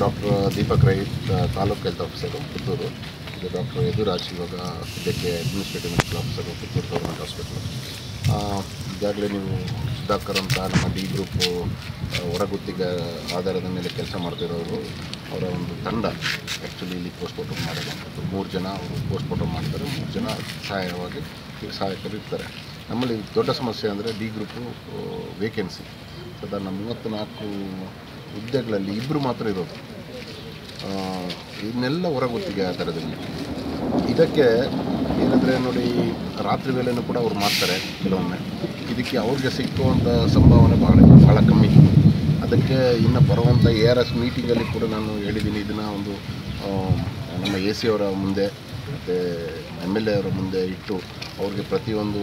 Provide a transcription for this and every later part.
Doctor Deepak Rai ತ- taluk health officer Puttur ಇದು doctor Yaduraj ಇವಾಗ ಇದಕ್ಕೆ administrative medical officer Puttur government hospital ಈಗಾಗಲೇ ನೀವು ಸುಧಾಕರ್ ಅಂತ ನಮ್ಮ ಡಿ ಗ್ರೂಪು ಆ, ಹೊರಗುತ್ತಿಗ ಆಧಾರದ ಮೇಲೆ ಕೆಲಸ ಮಾಡ್ತಿರೋರು ಅವರ ಒಂದು ತಂಡ ಆ್ಯಕ್ಚುಲಿ ಇಲ್ಲಿ ಪೋಸ್ಟ್ಮಾರ್ಟಮ್ ಮಾಡೋದಂಥದ್ದು ಮೂರು ಜನ ಅವರು ಪೋಸ್ಟ್ಮಾರ್ಟಮ್ ಮಾಡ್ತಾರೆ ಮೂರು ಜನ ಸಹಾಯವಾಗಿ ಈಗ ಸಹಾಯಕರು ಇರ್ತಾರೆ ನಮ್ಮಲ್ಲಿ ದೊಡ್ಡ ಸಮಸ್ಯೆ ಅಂದರೆ ಡಿ ಗ್ರೂಪು ವೇಕೆನ್ಸಿ ಸಾಧಾರಣ ಮೂವತ್ತ್ನಾಲ್ಕು ಹುದ್ದೆಗಳಲ್ಲಿ ಇಬ್ಬರು ಮಾತ್ರ ಇರೋದು ಆ, ಇದನ್ನೆಲ್ಲ ಹೊರಗುತ್ತಿಗೆ ಆಧಾರದಲ್ಲಿ ಇದಕ್ಕೆ ಏನಂದರೆ ನೋಡಿ ರಾತ್ರಿ ವೇಳೆನೂ ಕೂಡ ಅವ್ರು ಮಾಡ್ತಾರೆ ಕೆಲವೊಮ್ಮೆ ಇದಕ್ಕೆ ಅವ್ರಿಗೆ ಸಿಕ್ಕುವಂಥ ಸಂಭಾವನೆ ಭಾಳ ಭಾಳ ಕಮ್ಮಿ ಅದಕ್ಕೆ ಇನ್ನು ಬರುವಂಥ ಎ ಆರ್ ಎಸ್ ಮೀಟಿಂಗಲ್ಲಿ ಕೂಡ ನಾನು ಹೇಳಿದ್ದೀನಿ ಇದನ್ನು ಒಂದು ಆ, ನಮ್ಮ ಎ ಸಿ ಅವರ ಮುಂದೆ ಮತ್ತು ಎಮ್ ಎಲ್ ಎ ಅವರ ಮುಂದೆ ಇಟ್ಟು ಅವ್ರಿಗೆ ಪ್ರತಿಯೊಂದು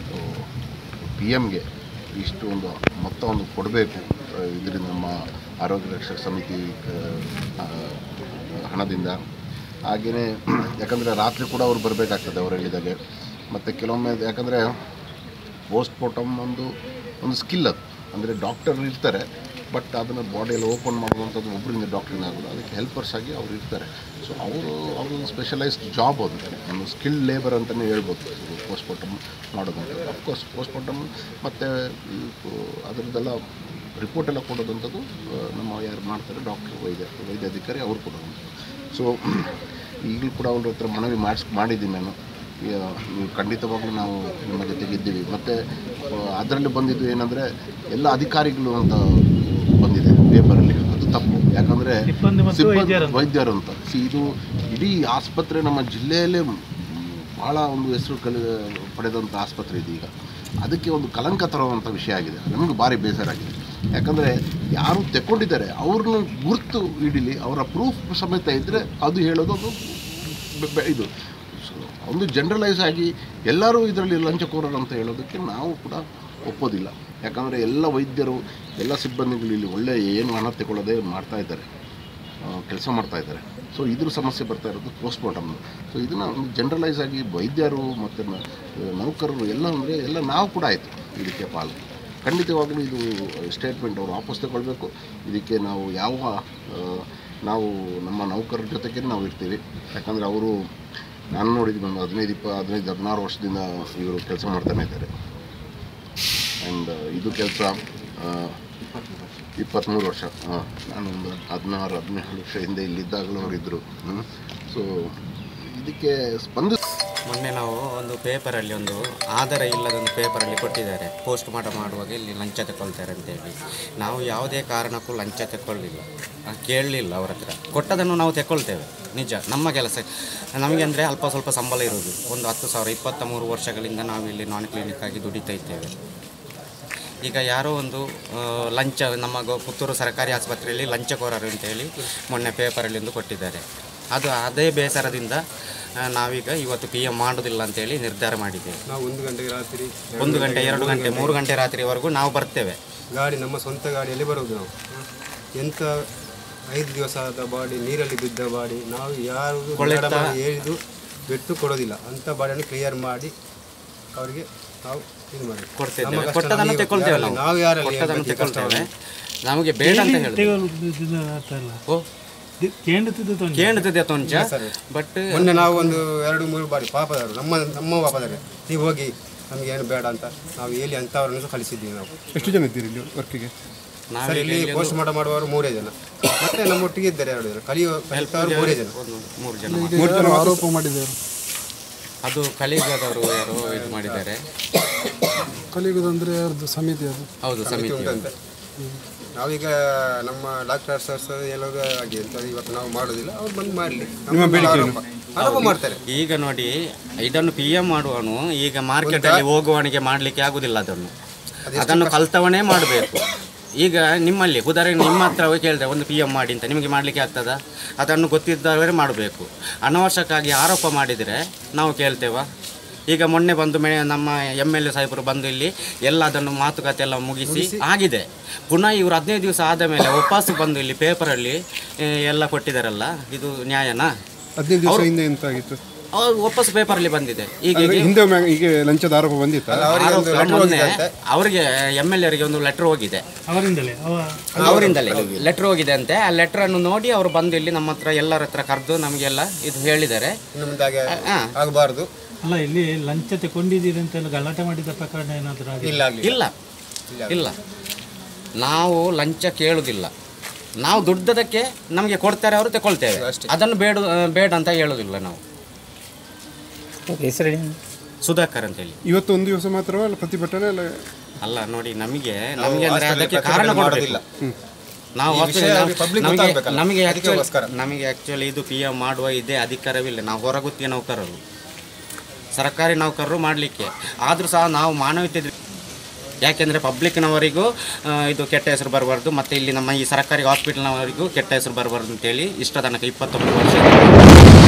ಪಿ ಎಮ್ಗೆ ಇಷ್ಟು ಒಂದು ಮೊತ್ತ ಒಂದು ಕೊಡಬೇಕು ಇದರಿಂದ ನಮ್ಮ ಆರೋಗ್ಯ ರಕ್ಷಕ ಸಮಿತಿ ಆ, ಹಣದಿಂದ ಹಾಗೆಯೇ ಯಾಕಂದರೆ ರಾತ್ರಿ ಕೂಡ ಅವ್ರು ಬರಬೇಕಾಗ್ತದೆ ಅವ್ರು ಹೇಳಿದಾಗೆ ಮತ್ತು ಕೆಲವೊಮ್ಮೆ ಯಾಕಂದರೆ ಪೋಸ್ಟ್ಮಾರ್ಟಮ್ ಒಂದು ಒಂದು ಸ್ಕಿಲ್ ಅದು ಅಂದರೆ ಡಾಕ್ಟರ್ ಇರ್ತಾರೆ ಬಟ್ ಅದನ್ನು ಬಾಡಿಯಲ್ಲಿ ಓಪನ್ ಮಾಡುವಂಥದ್ದು ಒಬ್ಬರಿಂದ ಡಾಕ್ಟ್ರಿಂದ ಆಗೋದು ಅದಕ್ಕೆ ಹೆಲ್ಪರ್ಸ್ ಆಗಿ ಅವ್ರು ಇರ್ತಾರೆ ಸೊ ಅವರು ಅವ್ರದ್ದು ಸ್ಪೆಷಲೈಸ್ಡ್ ಜಾಬ್ ಅದು ಒಂದು ಸ್ಕಿಲ್ ಲೇಬರ್ ಅಂತಲೇ ಹೇಳ್ಬೋದು ಪೋಸ್ಟ್ಮಾರ್ಟಮ್ ಮಾಡೋದಂಥದ್ದು ಅಫ್ಕೋರ್ಸ್ ಪೋಸ್ಟ್ಮಾರ್ಟಮ್ ಮತ್ತು ಅದರದ್ದೆಲ್ಲ ರಿಪೋರ್ಟ್ ಎಲ್ಲ ಕೊಡೋದಂಥದ್ದು ಆ, ನಮ್ಮ ಯಾರು ಮಾಡ್ತಾರೆ ಡಾಕ್ಟರ್ ವೈದ್ಯ ವೈದ್ಯಾಧಿಕಾರಿ ಅವ್ರು ಕೊಡೋದಂಥದ್ದು ಸೊ ಈಗಲೂ ಕೂಡ ಅವ್ರ ಹತ್ರ ಮನವಿ ಮಾಡಿಸ್ ಮಾಡಿದ್ದೀನಿ ನಾನು ಈ, ನೀವು ಖಂಡಿತವಾಗ್ಲೂ ನಾವು ನಿಮ್ಮ ಜೊತೆಗೆ ಇದ್ದೀವಿ ಮತ್ತು ಅದರಲ್ಲಿ ಬಂದಿದ್ದು ಏನಂದರೆ ಎಲ್ಲ ಅಧಿಕಾರಿಗಳು ಅಂತ ಬಂದಿದೆ ಪೇಪರಲ್ಲಿ ಅದು ತಪ್ಪು ಯಾಕಂದರೆ ಸಿಬ್ಬಂದಿ ಮತ್ತು ವೈದ್ಯರು ಅಂತ. ವೈದ್ಯರು ಅಂತ ಸಿ ಇದು ಇಡೀ ಆಸ್ಪತ್ರೆ ನಮ್ಮ ಜಿಲ್ಲೆಯಲ್ಲೇ ಭಾಳ ಒಂದು ಹೆಸರು ಕಲಿ ಪಡೆದಂಥ ಆಸ್ಪತ್ರೆ ಇದೆ ಈಗ ಅದಕ್ಕೆ ಒಂದು ಕಲಂಕ ತರುವಂಥ ವಿಷಯ ಆಗಿದೆ ನಮಗೆ ಭಾರಿ ಬೇಸರ ಆಗಿದೆ ಯಾಕಂದರೆ ಯಾರು ತೆಕ್ಕೊಂಡಿದ್ದಾರೆ ಅವ್ರನ್ನ ಗುರುತು ಹಿಡೀಲಿ ಅವರ ಪ್ರೂಫ್ ಸಮೇತ ಇದ್ದರೆ ಅದು ಹೇಳೋದು ಅದು ಬೆ- ಬೆ- ಇದು ಸೊ ಒಂದು ಜನರಲೈಸ್ ಆಗಿ ಎಲ್ಲರೂ ಇದರಲ್ಲಿ ಲಂಚಕೋರರು ಅಂತ ಹೇಳೋದಕ್ಕೆ ನಾವು ಕೂಡ ಒಪ್ಪೋದಿಲ್ಲ ಯಾಕಂದರೆ ಎಲ್ಲ ವೈದ್ಯರು ಎಲ್ಲ ಸಿಬ್ಬಂದಿಗಳು ಇಲ್ಲಿ ಒಳ್ಳೆ ಏನು ಹಣ ತಗೊಳ್ಳೋದೇ ಮಾಡ್ತಾ ಇದ್ದಾರೆ ಕೆಲಸ ಮಾಡ್ತಾ ಇದ್ದಾರೆ ಸೊ ಇದ್ರ ಸಮಸ್ಯೆ ಬರ್ತಾ ಇರೋದು ಪೋಸ್ಟ್ಮಾರ್ಟಮ್ ಸೊ ಇದನ್ನು ಒಂದು ಜನರಲೈಸ್ ಆಗಿ ವೈದ್ಯರು ಮತ್ತು ನ- ನೌಕರರು ಎಲ್ಲ ಅಂದರೆ ಎಲ್ಲ ನಾವು ಕೂಡ ಆಯಿತು ಇದಕ್ಕೆ ಪಾಲು ಖಂಡಿತವಾಗಲೂ ಇದು ಸ್ಟೇಟ್ಮೆಂಟ್ ಅವರು ವಾಪಸ್ ತಗೊಳ್ಬೇಕು ಇದಕ್ಕೆ ನಾವು ಯಾವ ಆ, ನಾವು ನಮ್ಮ ನೌಕರರ ಜೊತೆಗೆ ನಾವು ಇರ್ತೀವಿ ಯಾಕಂದರೆ ಅವರು ನಾನು ನೋಡಿದ್ದೀನಿ ಒಂದು ಹದಿನೈದು ಇಪ್ಪ ಹದಿನೈದು ಹದಿನಾರು ವರ್ಷದಿಂದ ಇವರು ಕೆಲಸ ಮಾಡ್ತಾನೆ ಇದ್ದಾರೆ ಆ್ಯಂಡ್ ಇದು ಕೆಲಸ ಇಪ್ಪತ್ತ್ಮೂರು ವರ್ಷ ಆ, ನಾನು ಒಂದು ಹದಿನಾರು ಹದಿನೇಳು ವರ್ಷ ಹಿಂದೆ ಇಲ್ಲಿದ್ದಾಗಲೂ ಅವರಿದ್ದರು ಸೊ ಇದಕ್ಕೆ ಸ್ಪಂದಿಸ್ ಮೊನ್ನೆ ನಾವು ಒಂದು ಪೇಪರಲ್ಲಿ ಒಂದು ಆಧಾರ ಇಲ್ಲದ ಒಂದು ಪೇಪರಲ್ಲಿ ಕೊಟ್ಟಿದ್ದಾರೆ ಪೋಸ್ಟ್ ಮಾರ್ಟಮ್ ಮಾಡುವಾಗ ಇಲ್ಲಿ ಲಂಚ ತಗೊಳ್ತಾರೆ ಅಂತೇಳಿ ನಾವು ಯಾವುದೇ ಕಾರಣಕ್ಕೂ ಲಂಚ ತಗೊಳ್ಳಿಲ್ಲ ಆ, ಕೇಳಲಿಲ್ಲ ಅವ್ರ ಹತ್ರ ಕೊಟ್ಟದನ್ನು ನಾವು ತಗೊಳ್ತೇವೆ ನಿಜ ನಮ್ಮ ಕೆಲಸ ನಮಗೆ ಅಂದರೆ ಅಲ್ಪ ಸ್ವಲ್ಪ ಸಂಬಳ ಇರೋದು ಒಂದು ಹತ್ತು ಸಾವಿರ ಇಪ್ಪತ್ತ ಮೂರು ವರ್ಷಗಳಿಂದ ನಾವು ಇಲ್ಲಿ ನಾನ್ ಕ್ಲಿನಿಕ್ ಆಗಿ ದುಡಿತಾ ಇದ್ದೇವೆ ಈಗ ಯಾರೋ ಒಂದು ಆ, ಲಂಚ ನಮ್ಮ ಗೋ- ಪುತ್ತೂರು ಸರ್ಕಾರಿ ಆಸ್ಪತ್ರೆಯಲ್ಲಿ ಲಂಚಕೋರರು ಅಂತೇಳಿ ಮೊನ್ನೆ ಪೇಪರಲ್ಲಿ ಒಂದು ಕೊಟ್ಟಿದ್ದಾರೆ ಅದು ಅದೇ ಬೇಸರದಿಂದ ಆ, ನಾವೀಗ ಇವತ್ತು ಪಿ ಎಮ್ ಮಾಡೋದಿಲ್ಲ ಅಂತೇಳಿ ನಿರ್ಧಾರ ಮಾಡಿದ್ದೇವೆ ನಾವು ಒಂದು ಗಂಟೆಗೆ ರಾತ್ರಿ ಒಂದು ಗಂಟೆ ಎರಡು ಗಂಟೆ ಮೂರು ಗಂಟೆ ರಾತ್ರಿವರೆಗೂ ನಾವು ಬರ್ತೇವೆ ಗಾಡಿ ನಮ್ಮ ಸ್ವಂತ ಗಾಡಿಯಲ್ಲಿ ಬರೋದು ನಾವು ಎಂಥ ಐದು ದಿವಸ ಆದ ಬಾಡಿ ನೀರಲ್ಲಿ ಬಿದ್ದ ಬಾಡಿ ನಾವು ಯಾರು ಕೊಳೆತ- ಬೇಡ ಮಾಡಿ ಹೇಳಿದ್ದು ಬಿಟ್ಟು ಕೊಡೋದಿಲ್ಲ ಅಂಥ ಬಾಡಿಯನ್ನು ಕ್ಲಿಯರ್ ಮಾಡಿ ಅವರಿಗೆ ನಾವು ಇದು ಮಾಡಿ ಕೊಡ್ತಿದ್ದೇವೆ ನಮ್ಮ ಕಷ್ಟ ಕೊಟ್ಟದನ್ನು ನಮಗೆ ತಗೊಳ್ತೇವೆ ಯಾರಲ್ಲಿ- ನಾವು ನಾವು ಯಾರಲ್ಲಿ ಕೊಟ್ಟದನ್ನು ಬಗ್ಗೆ ತಗೊಳ್ತೇವೆ ಕಷ್ಟವನ್ನು- ನಮಗೆ ಬೇಡ ಅಂತ ಹೇಳಿ ಓ ಕೇಂದ್ರದ ತೊಂಚ ಬಟ್ ಮೊನ್ನೆ ನಾವು ಒಂದು ಎರಡು ಮೂರು ಬಾರಿ ಪಾಪದಾರು ನಮ್ಮ ನಮ್ಮ ಪಾಪದಾರೆ ನೀವು ಹೋಗಿ ನಮಗೆ ಏನು ಬೇಡ ಅಂತ ನಾವು ಹೇಳಿ ಅಂಥವ್ರನ್ನು ಸಹ ಕಳಿಸಿದ್ದೀವಿ ನಾವು ಎಷ್ಟು ಜನ ಇದ್ದೀರಿ ಇಲ್ಲಿ ವರ್ಕಿಗೆ ಸರ್ ನಾವೀಗ ಇಲ್ಲಿ ಇಲ್ಲಿ ಪೋಸ್ಟ್ ಮಾರ್ಟಮ್ ಮಾಡುವವರು ಮೂರೇ ಜನ ಮತ್ತೆ ನಮ್ಮೊಟ್ಟಿಗೆ ಇದ್ದಾರೆ ಎರಡು ಜನ ಕಲಿಯುವ ಕಲಿತವರು ಮೂರೇ ಜನ ಒಂದು ಮೂರು ಜನ ಮೂರು ಜನ ಆರೋಪ ಮಾಡಿದ್ದಾರೆ ಅದು ಕಲಿಗದವರು ಯಾರೋ ಇದು ಮಾಡಿದ್ದಾರೆ ಕಲಿಯುವುದಂದ್ರೆ ಅವ್ರದ್ದು ಸಮಿತಿ ಅದು ಹೌದು ಸಮಿತಿ ಉಂಟಂತೆ ನಾವೀಗ ನಮ್ಮ ಡಾಕ್ಟರ್ ಸರ್ಸ್ ಹೇಳೋದು ಹಾಗೆ ಅಂತ ಇವತ್ತು ನಾವು ಮಾಡೋದಿಲ್ಲ ಅವ್ರು ಬಂದು ಮಾಡಲಿ ಆರೋಪ ಆರೋಪ ಮಾಡ್ತಾರೆ ಈಗ ನೋಡಿ ಇದನ್ನು ಪಿ ಎಂ ಮಾಡುವನು ಈಗ ಮಾರ್ಕೆಟ್ ಅಲ್ಲಿ ಹೋಗುವವನಿಗೆ ಮಾಡ್ಲಿಕ್ಕೆ ಆಗುದಿಲ್ಲ ಅದನ್ನು ಅದನ್ನು ಕಲ್ತವನೇ ಮಾಡಬೇಕು ಈಗ ನಿಮ್ಮಲ್ಲಿ ಉದಾಹರಣೆ ನಿಮ್ಮ ಹತ್ರ ಹೋಗಿ ಕೇಳಿದ್ರೆ ಒಂದು ಪಿ ಎಂ ಮಾಡಿ ಅಂತ ನಿಮಗೆ ಮಾಡಲಿಕ್ಕೆ ಆಗ್ತದಾ ಅದನ್ನು ಗೊತ್ತಿದ್ದವರೇ ಮಾಡಬೇಕು ಅನವಶ್ಯಕವಾಗಿ ಆರೋಪ ಮಾಡಿದರೆ ನಾವು ಕೇಳ್ತೇವಾ ಈಗ ಮೊನ್ನೆ ಬಂದು ಮೆ ನಮ್ಮ ಎಮ್ ಎಲ್ ಎ ಸಾಹೇಬರು ಬಂದು ಇಲ್ಲಿ ಎಲ್ಲ ಅದನ್ನು ಮಾತುಕತೆ ಎಲ್ಲ ಮುಗಿಸಿ ಆಗಿದೆ ಪುನಃ ಇವರು ಹದಿನೈದು ದಿವಸ ಆದ ಮೇಲೆ ವಾಪಸ್ ಬಂದು ಇಲ್ಲಿ ಪೇಪರಲ್ಲಿ ಎಲ್ಲ ಕೊಟ್ಟಿದ್ದಾರಲ್ಲ ಇದು ನ್ಯಾಯನಾ ಹದಿನೈದು ದಿವಸ ಹಿಂದೆ ಎಂತ ಆಗಿತ್ತು ಅವ್ರು ವಾಪಸ್ ಪೇಪರಲ್ಲಿ ಬಂದಿದೆ ಈಗ ಅಂದ್ರೆ ಹಿಂದೆ ಒಮ್ಮೆ ಹೀಗೆ ಲಂಚದ ಆರೋಪ ಬಂದಿತ್ತ ಅವರಿಗೆ ಒಂದು ಆರೋಪ ಲೆಟರ್ ಮೊನ್ನೆ ಹೋಗಿದಂತೆ ಅವರಿಗೆ ಎಮ್ ಎಲ್ ಎರಿಗೆ ಒಂದು ಲೆಟರ್ ಹೋಗಿದೆ ಅವರಿಂದಲೇ ಅವ ಅವರಿಂದಲೇ ಲೆಟರ್ ಹೋಗಿದೆ ಅಂತೆ ಆ ಲೆಟರ್ ಅನ್ನು ನೋಡಿ ಅವರು ಬಂದು ಇಲ್ಲಿ ನಮ್ಮ ಹತ್ರ ಎಲ್ಲರ ಹತ್ರ ಕರೆದು ನಮಗೆಲ್ಲ ಇದು ಹೇಳಿದ್ದಾರೆ ಇನ್ನು ಮುಂದೆ ಹಾಗೆ ಹಾ. ಆಗಬಾರ್ದು ಅಲ್ಲ ಇಲ್ಲಿ ಲಂಚ ತಗೊಂಡಿದ್ದೀರಿ ಅಂತ ಎಲ್ಲ ಗಲಾಟೆ ಮಾಡಿದ ಪ್ರಕರಣ ಏನಾದರೂ ಆಗಿದೆ ಇಲ್ಲ ಆಗಲಿ ಇಲ್ಲ ಇಲ್ಲ ನಾವು ಲಂಚ ಕೇಳುವುದಿಲ್ಲ ನಾವು ದುಡ್ಡದಕ್ಕೆ ನಮಗೆ ಕೊಡ್ತಾರೆ ಅವರು ತಗೊಳ್ತೇವೆ ಅದನ್ನು ಬೇಡ ಬೇಡ ಅಂತ ಹೇಳೋದಿಲ್ಲ ನಾವು ಸುಧಾಕರ್ ಅಂತೇಳಿ ಇವತ್ತು ಒಂದು ದಿವಸ ಮಾತ್ರವೇ ಅಲ್ಲ ಪ್ರತಿಭಟನೆ ಅಲ್ಲ ಅಲ್ಲ ನೋಡಿ ನಮಗೆ ನಮಗೆ ಅಂದ್ರೆ ವಾಸ್ತವದಲ್ಲಿ ಅದಕ್ಕೆ ಪ್ರತಿಭಟನೆ ಕಾರಣ ಮಾಡೋದಿಲ್ಲ. ಕೊಡೋದಿಲ್ಲ ನಾವು ಈ ವಿಷಯ ವಾಸ್ತವದಲ್ಲಿ public ನಮಗೆ ಗೊತ್ತಾಗ್ಬೇಕಲ್ಲ. ನಮಗೆ ಅದಕ್ಕೋಸ್ಕರ. actually- ನಮಗೆ ಆ್ಯಕ್ಚುಲಿ ಇದು ಪಿ ಎಮ್ ಮಾಡುವ ಇದೇ ಅಧಿಕಾರವಿಲ್ಲ ನಾವು ಹೊರಗುತ್ತಿಯ ನೌಕರರು ಸರ್ಕಾರಿ ನೌಕರರು ಮಾಡಲಿಕ್ಕೆ ಆದರೂ ಸಹ ನಾವು ಮಾನವೀಯತೆ ದೃ- ಯಾಕೆಂದರೆ ಪಬ್ಲಿಕ್ನವರಿಗೂ ಆ, ಇದು ಕೆಟ್ಟ ಹೆಸರು ಬರಬಾರ್ದು ಮತ್ತು ಇಲ್ಲಿ ನಮ್ಮ ಈ ಸರ್ಕಾರಿ ಹಾಸ್ಪಿಟಲ್ನವರಿಗೂ ಕೆಟ್ಟ ಹೆಸರು ಬರಬಾರ್ದು ಅಂತೇಳಿ ಇಷ್ಟ ತನಕ ಇಪ್ಪತ್ತೊಂದು ವರ್ಷ